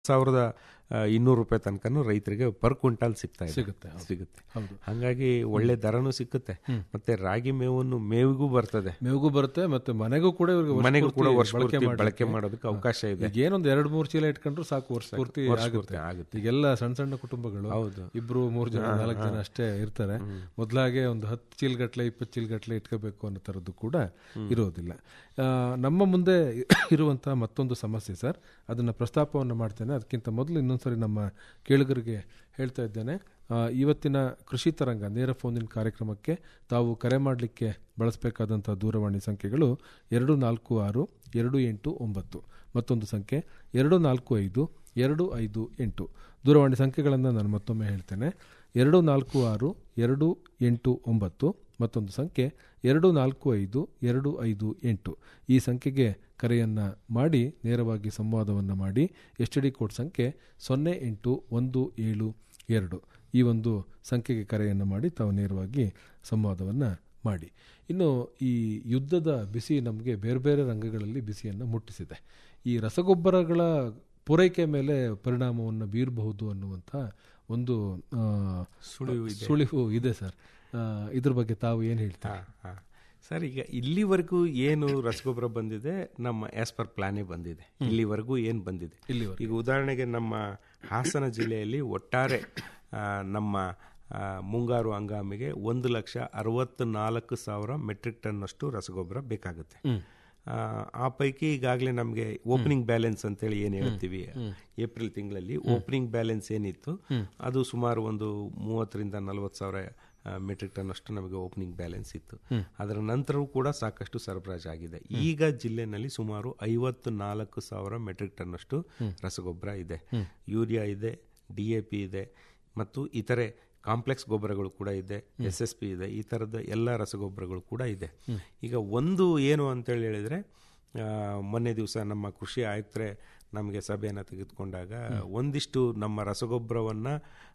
ಸಾವಿರದ ಆ, ಇನ್ನೂರು ರೂಪಾಯಿ ತನಕನೂ ರೈತರಿಗೆ ಪರ್ ಕ್ವಿಂಟಾಲ್ ಸಿಗ್ತಾ ಇದೆ ಸಿಗುತ್ತೆ ಹೌದು. ಸಿಗುತ್ತೆ ಹೌದು ಹಂಗಾಗಿ ಒಳ್ಳೆ ದರನೂ ಸಿಕ್ಕುತ್ತೆ ಮತ್ತೆ ರಾಗಿ ಮೇವನ್ನು ಮೇವಿಗೂ ಬರ್ತದೆ ಮೇವಿಗೂ ಬರುತ್ತೆ ಮತ್ತೆ ಮನೆಗೂ ಕೂಡ ಇವ್ರಿಗೆ ವರ್ಷ ಮನೆಗೂ ಕೂಡ ಪೂರ್ತಿ ವರ್ಷ ಬಳಕೆ ಪೂರ್ತಿ ಮಾಡ್ಲಿಕ್ಕೆ ಬಳಕೆ ಮಾಡೋದಕ್ಕೆ ಅವಕಾಶ ಇದೆ ಈಗ ಏನೊಂದು ಎರಡು ಮೂರು ಚೀಲ ಇಟ್ಕೊಂಡ್ರು ಸಾಕು ವರ್ಷ ಪೂರ್ತಿ ವರ್ಷ ಆಗುತ್ತೆ ಪೂರ್ತಿ ಆಗುತ್ತೆ. ಈಗೆಲ್ಲ ಸಣ್ಣ ಸಣ್ಣ ಕುಟುಂಬಗಳು ಹೌದು ಇಬ್ರು ಮೂರು ಜನ ನಾಲ್ಕು ಜನ ಅಷ್ಟೇ ಇರ್ತಾರೆ ಮೊದಲಾಗೆ ಒಂದು ಹತ್ತು ಚೀಲಗಟ್ಲೆ ಇಪ್ಪತ್ತು ಚೀಲಗಟ್ಲೆ ಇಟ್ಕೋಬೇಕು ಅನ್ನೋ ಥರದ್ದು ಕೂಡ ಇರೋದಿಲ್ಲ ಆ, ನಮ್ಮ ಮುಂದೆ ಇರುವಂತಹ ಮತ್ತೊಂದು ಸಮಸ್ಯೆ ಸರ್ ಅದನ್ನ ಪ್ರಸ್ತಾಪವನ್ನು ಮಾಡ್ತೇನೆ ಅದಕ್ಕಿಂತ ಮೊದಲು ಇನ್ನೊಂದ್ಸರಿ ನಮ್ಮ ಕೇಳುಗರಿಗೆ ಹೇಳ್ತಾ ಇದ್ದೇನೆ ಆ, ಇವತ್ತಿನ ಕೃಷಿ ತರಂಗ ನೇರ ಫೋನಿನ ಕಾರ್ಯಕ್ರಮಕ್ಕೆ ತಾವು ಕರೆ ಮಾಡಲಿಕ್ಕೆ ಬಳಸಬೇಕಾದಂಥ ದೂರವಾಣಿ ಸಂಖ್ಯೆಗಳು ಎರಡು ನಾಲ್ಕು ಆರು ಎರಡು ಎಂಟು ಒಂಬತ್ತು ಮತ್ತೊಂದು ಸಂಖ್ಯೆ ಎರಡು ನಾಲ್ಕು ಐದು ಎರಡು ಐದು ಎಂಟು ದೂರವಾಣಿ ಸಂಖ್ಯೆಗಳನ್ನು ನಾನು ಮತ್ತೊಮ್ಮೆ ಹೇಳ್ತೇನೆ ಎರಡು ನಾಲ್ಕು ಆರು ಎರಡು ಎಂಟು ಒಂಬತ್ತು ಮತ್ತೊಂದು ಸಂಖ್ಯೆ ಎರಡು ನಾಲ್ಕು ಐದು ಎರಡು ಐದು ಎಂಟು ಈ ಸಂಖ್ಯೆಗೆ ಕರೆಯನ್ನು ಮಾಡಿ ನೇರವಾಗಿ ಸಂವಾದವನ್ನು ಮಾಡಿ ಎಚ್ ಡಿ ಕೋಡ್ ಸಂಖ್ಯೆ ಸೊನ್ನೆ ಎಂಟು ಒಂದು ಏಳು ಎರಡು ಈ ಒಂದು ಸಂಖ್ಯೆಗೆ ಕರೆಯನ್ನು ಮಾಡಿ ತಾವು ನೇರವಾಗಿ ಸಂವಾದವನ್ನು ಮಾಡಿ ಇನ್ನು ಈ ಯುದ್ಧದ ಬಿಸಿ ನಮಗೆ ಬೇರೆ ಬೇರೆ ರಂಗಗಳಲ್ಲಿ ಬಿಸಿಯನ್ನು ಮುಟ್ಟಿಸಿದೆ ಈ ರಸಗೊಬ್ಬರಗಳ ಪೂರೈಕೆ ಮೇಲೆ ಪರಿಣಾಮವನ್ನು ಬೀರಬಹುದು ಅನ್ನುವಂಥ ಒಂದು ಆ, ಸುಳಿವು ಇದೆ. ಸುಳಿವು ಇದೆ ಸರ್ ಆ, ಇದ್ರ ಬಗ್ಗೆ ತಾವು ಏನು ಹೇಳ್ತಾರೆ ಹಾ, ಹಾ. ಸರ್ ಈಗ ಇಲ್ಲಿವರೆಗೂ ಏನು ರಸಗೊಬ್ಬರ ಬಂದಿದೆ ನಮ್ಮ ಆಸ್ ಪರ್ ಪ್ಲಾನೇ ಬಂದಿದೆ ಇಲ್ಲಿವರೆಗೂ ಏನು ಬಂದಿದೆ ಇಲ್ಲಿವರೆಗೂ. ಈಗ ಉದಾಹರಣೆಗೆ ನಮ್ಮ ಹಾಸನ ಜಿಲ್ಲೆಯಲ್ಲಿ ಒಟ್ಟಾರೆ ಆ, ನಮ್ಮ ಆ, ಮುಂಗಾರು ಹಂಗಾಮಿಗೆ ಒಂದು ಲಕ್ಷ ಅರವತ್ತು ನಾಲ್ಕು ಸಾವಿರ ಮೆಟ್ರಿಕ್ ಟನ್ನಷ್ಟು ರಸಗೊಬ್ಬರ ಬೇಕಾಗುತ್ತೆ ಆ, ಆ ಪೈಕಿ ಈಗಾಗಲೇ ನಮಗೆ ಓಪನಿಂಗ್ ಬ್ಯಾಲೆನ್ಸ್ ಅಂತೇಳಿ ಏನು ಹೇಳ್ತೀವಿ ಏಪ್ರಿಲ್ ತಿಂಗಳಲ್ಲಿ ಓಪನಿಂಗ್ ಬ್ಯಾಲೆನ್ಸ್ ಏನಿತ್ತು ಅದು ಸುಮಾರು ಒಂದು ಮೂವತ್ತರಿಂದ ನಲವತ್ತು ಸಾವಿರ ಮೆಟ್ರಿಕ್ ಟನ್ ಅಷ್ಟು ನಮಗೆ ಓಪನಿಂಗ್ ಬ್ಯಾಲೆನ್ಸ್ ಇತ್ತು ಅದರ ನಂತರವೂ ಕೂಡ ಸಾಕಷ್ಟು ಸರಬರಾಜು ಆಗಿದೆ ಈಗ ಜಿಲ್ಲೆನಲ್ಲಿ ಸುಮಾರು ಐವತ್ತು ನಾಲ್ಕು ಸಾವಿರ ಮೆಟ್ರಿಕ್ ಟನ್ ಅಷ್ಟು ರಸಗೊಬ್ಬರ ಇದೆ ಯೂರಿಯಾ ಇದೆ ಡಿ ಎ ಪಿ ಇದೆ ಮತ್ತು ಇತರೆ ಕಾಂಪ್ಲೆಕ್ಸ್ ಗೊಬ್ಬರಗಳು ಕೂಡ ಇದೆ ಎಸ್ ಎಸ್ ಪಿ ಇದೆ ಈ ಥರದ ಎಲ್ಲ ರಸಗೊಬ್ಬರಗಳು ಕೂಡ ಇದೆ ಈಗ ಒಂದು ಏನು ಅಂತೇಳಿ ಹೇಳಿದರೆ ಆ, ಮೊನ್ನೆ ದಿವಸ ನಮ್ಮ ಕೃಷಿ ಆಯುಕ್ತರೆ ನಮಗೆ ಸಭೆಯನ್ನು ತೆಗೆದುಕೊಂಡಾಗ ಒಂದಿಷ್ಟು ನಮ್ಮ ರಸಗೊಬ್ಬರವನ್ನು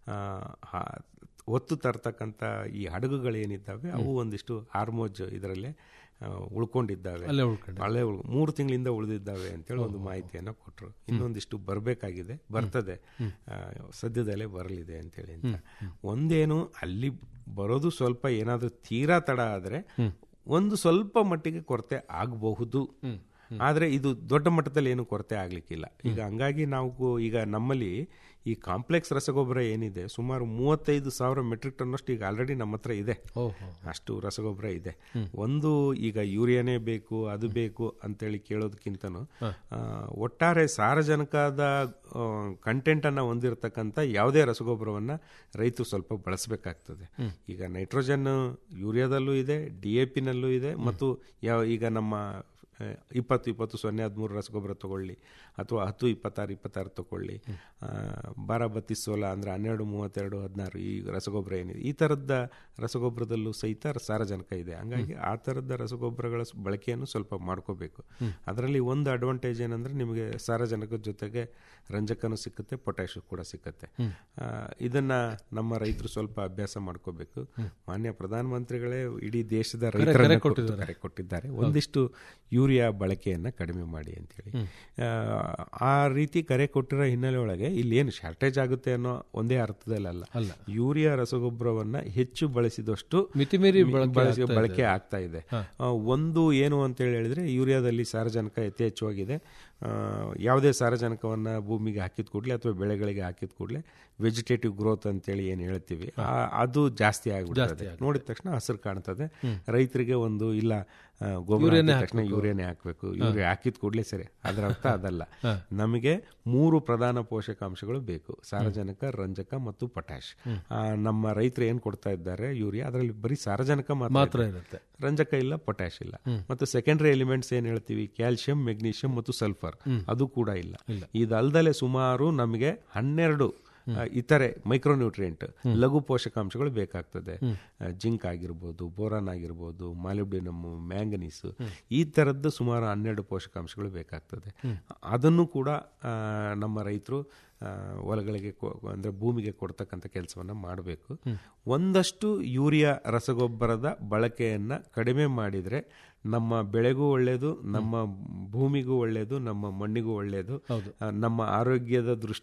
ಒತ್ತು ತರ್ತಕ್ಕಂಥ ಈ ಹಡಗುಗಳೇನಿದ್ದಾವೆ ಅವು ಒಂದಿಷ್ಟು ಹಾರ್ಮೋಜ್ ಇದರಲ್ಲೇ ಆ, ಉಳ್ಕೊಂಡಿದ್ದಾವೆ ಅಲ್ಲೇ ಉಳ್ಕೊಂಡು ಹಳೆ ಉಳ್- ಮೂರು ತಿಂಗಳಿಂದ ಉಳಿದಿದ್ದಾವೆ ಅಂತೇಳಿ ಒಂದು ಮಾಹಿತಿಯನ್ನು ಕೊಟ್ಟರು ಇನ್ನೊಂದಿಷ್ಟು ಬರಬೇಕಾಗಿದೆ ಬರ್ತದೆ ಆ, ಸದ್ಯದಲ್ಲೇ ಬರಲಿದೆ ಅಂತೇಳಿ ಅಂತ ಒಂದೇನು ಅಲ್ಲಿ ಬರೋದು ಸ್ವಲ್ಪ ಏನಾದರೂ ತೀರಾ ತಡ ಆದರೆ ಒಂದು ಸ್ವಲ್ಪ ಮಟ್ಟಿಗೆ ಕೊರತೆ ಆಗಬಹುದು ಆದರೆ ಇದು ದೊಡ್ಡ ಮಟ್ಟದಲ್ಲಿ ಏನು ಕೊರತೆ ಆಗ್ಲಿಕ್ಕಿಲ್ಲ ಈಗ ಹಂಗಾಗಿ ನಾವು ಈಗ ನಮ್ಮಲ್ಲಿ ಈ ಕಾಂಪ್ಲೆಕ್ಸ್ ರಸಗೊಬ್ಬರ ಏನಿದೆ ಸುಮಾರು ಮೂವತ್ತೈದು ಸಾವಿರ ಮೆಟ್ರಿಕ್ ಟನ್ನಷ್ಟು ಈಗ ಆಲ್ರೆಡಿ ನಮ್ಮ ಹತ್ರ ಇದೆ ಓಹೋ ಅಷ್ಟು ರಸಗೊಬ್ಬರ ಇದೆ ಒಂದು ಈಗ ಯೂರಿಯಾನೇ ಬೇಕು ಅದು ಬೇಕು ಅಂತೇಳಿ ಕೇಳೋದಕ್ಕಿಂತನೂ ಆ, ಒಟ್ಟಾರೆ ಸಾರಜನಕದ ಕಂಟೆಂಟ್ ಅನ್ನ ಹೊಂದಿರತಕ್ಕಂಥ ಯಾವುದೇ ರಸಗೊಬ್ಬರವನ್ನ ರೈತರು ಸ್ವಲ್ಪ ಬಳಸಬೇಕಾಗ್ತದೆ ಈಗ ನೈಟ್ರೋಜನ್ ಯೂರಿಯಾದಲ್ಲೂ ಇದೆ ಡಿ ಎ ಪಿನಲ್ಲೂ ಇದೆ ಮತ್ತು ಯಾವ ಈಗ ನಮ್ಮ ಆ, ಇಪ್ಪತ್ತು ಇಪ್ಪತ್ತು ಸೊನ್ನೆ ಹದಿಮೂರು ರಸಗೊಬ್ಬರ ತಗೊಳ್ಳಿ ಅಥವಾ ಹತ್ತು ಇಪ್ಪತ್ತಾರು ಇಪ್ಪತ್ತಾರು ತಗೊಳ್ಳಿ ಆ, ಬಾರ ಬತ್ತೀಸ್ ಸೋಲ ಅಂದರೆ ಹನ್ನೆರಡು ಮೂವತ್ತೆರಡು ಹದಿನಾರು ಈ ರಸಗೊಬ್ಬರ ಏನಿದೆ ಈ ಥರದ ರಸಗೊಬ್ಬರದಲ್ಲೂ ಸಹಿತ ಸಾರಜನಕ ಇದೆ ಹಂಗಾಗಿ ಆ ಥರದ ರಸಗೊಬ್ಬರಗಳ ಸ್- ಬಳಕೆಯನ್ನು ಸ್ವಲ್ಪ ಮಾಡ್ಕೋಬೇಕು ಅದರಲ್ಲಿ ಒಂದು ಅಡ್ವಾಂಟೇಜ್ ಏನಂದ್ರೆ ನಿಮಗೆ ಸಾರಜನಕದ ಜೊತೆಗೆ ರಂಜಕನೂ ಸಿಕ್ಕುತ್ತೆ ಪೊಟ್ಯಾಶ್ ಕೂಡ ಸಿಕ್ಕತ್ತೆ ಆ, ಇದನ್ನ ನಮ್ಮ ರೈತರು ಸ್ವಲ್ಪ ಅಭ್ಯಾಸ ಮಾಡ್ಕೋಬೇಕು ಮಾನ್ಯ ಪ್ರಧಾನಮಂತ್ರಿಗಳೇ ಇಡೀ ದೇಶದ ರೈತರನ್ನ ಕುರಿತು ಕರೆ ಕೊಟ್ಟಿದ್ದಾರೆ ಒಂದಿಷ್ಟು ಯೂರಿಯಾ ಬಳಕೆಯನ್ನ ಕಡಿಮೆ ಮಾಡಿ ಅಂತೇಳಿ ಆ, ಆ ರೀತಿ ಕರೆ ಕೊಟ್ಟಿರೋ ಹಿನ್ನೆಲೆ ಒಳಗೆ ಇಲ್ಲಿ ಏನು ಶಾರ್ಟೇಜ್ ಆಗುತ್ತೆ ಅನ್ನೋ ಒಂದೇ ಅರ್ಥದಲ್ಲಿ ಅಲ್ಲ ಅಲ್ಲ. ಯೂರಿಯಾ ರಸಗೊಬ್ಬರವನ್ನ ಹೆಚ್ಚು ಬಳಸಿದಷ್ಟು ಮಿತಿಮೀರಿ ಬಳಕೆ ಬಳಕೆ ಆಗ್ತಾ ಬಳಕೆ ಆಗ್ತಾ ಇದೆ ಆ, ಒಂದು ಏನು ಅಂತ ಹೇಳಿ ಹೇಳಿದ್ರೆ ಯೂರಿಯಾದಲ್ಲಿ ಸಾರಜನಕ ಯಥೇಚ್ಛವಾಗಿದೆ ಆ, ಯಾವುದೇ ಸಾರಜನಕವನ್ನ ಭೂಮಿಗೆ ಹಾಕಿದ ಕೂಡಲೇ ಅಥವಾ ಬೆಳೆಗಳಿಗೆ ಹಾಕಿದ ಕೂಡಲೇ ವೆಜಿಟೇಟಿವ್ ಗ್ರೋತ್ ಅಂತೇಳಿ ಏನು ಹೇಳ್ತೀವಿ ಆ- ಅದು ಜಾಸ್ತಿ ಆಗಿಬಿಡ್ತದೆ ನೋಡಿದ ತಕ್ಷಣ ಹಸಿರು ಕಾಣ್ತದೆ ರೈತರಿಗೆ ಒಂದು ಇಲ್ಲ ಆ, ಗೊಬ್ಬರ ಹಾಕಿದ ತಕ್ಷಣ ಯೂರಿಯಾನೇ ಹಾಕಬೇಕು ಯೂರಿಯಾ ಹಾಕಿದ ಕೂಡಲೇ ಸರಿ ಅದರ ಅರ್ಥ ಅದಲ್ಲ ನಮಗೆ ಮೂರು ಪ್ರಧಾನ ಪೋಷಕಾಂಶಗಳು ಬೇಕು ಸಾರಜನಕ ರಂಜಕ ಮತ್ತು ಪೊಟ್ಯಾಶ್ ಆ, ನಮ್ಮ ರೈತರು ಏನ್ ಕೊಡ್ತಾ ಇದ್ದಾರೆ ಯೂರಿಯಾ ಅದರಲ್ಲಿ ಬರೀ ಸಾರಜನಕ ಮಾತ್ರ ಮಾತ್ರ ಇದೆ. ಇರುತ್ತೆ ರಂಜಕ ಇಲ್ಲ ಪೊಟ್ಯಾಶ್ ಇಲ್ಲ ಮತ್ತು ಸೆಕೆಂಡರಿ ಎಲಿಮೆಂಟ್ಸ್ ಏನ್ ಹೇಳ್ತೀವಿ ಕ್ಯಾಲ್ಸಿಯಂ ಮೆಗ್ನೀಷಿಯಂ ಮತ್ತು ಸಲ್ಫರ್ ಅದು ಕೂಡ ಇಲ್ಲ ಇದಲ್ದಲೆ ಸುಮಾರು ನಮಗೆ ಹನ್ನೆರಡು ಆ, ಇತರೆ ಮೈಕ್ರೋನ್ಯೂಟ್ರಿಯೆಂಟ್ ಲಘು ಪೋಷಕಾಂಶಗಳು ಬೇಕಾಗ್ತದೆ ಜಿಂಕ್ ಆಗಿರ್ಬೋದು ಬೋರಾನ್ ಆಗಿರ್ಬೋದು ಮಾಲಿಬ್ಡಿನಮ್ ಮ್ಯಾಂಗನೀಸ್ ಈ ತರದ್ದು ಸುಮಾರು ಹನ್ನೆರಡು ಪೋಷಕಾಂಶಗಳು ಬೇಕಾಗ್ತದೆ ಅದನ್ನು ಕೂಡ ಆ, ನಮ್ಮ ರೈತರು ಹೊಲಗಳಿಗೆ ಕೊ- ಅಂದ್ರೆ ಭೂಮಿಗೆ ಕೊಡ್ತಕ್ಕಂಥ ಕೆಲಸವನ್ನ ಮಾಡಬೇಕು ಒಂದಷ್ಟು ಯೂರಿಯಾ ರಸಗೊಬ್ಬರದ ಬಳಕೆಯನ್ನ ಕಡಿಮೆ ಮಾಡಿದ್ರೆ ನಮ್ಮ ಬೆಳೆಗೂ ಒಳ್ಳೆಯದು ನಮ್ಮ ಭೂಮಿಗೂ ಒಳ್ಳೆಯದು ನಮ್ಮ ಮಣ್ಣಿಗೂ ಒಳ್ಳೆಯದು ಹೌದು. ಆ, ನಮ್ಮ ಆರೋಗ್ಯದ ದೃಷ್ಟಿ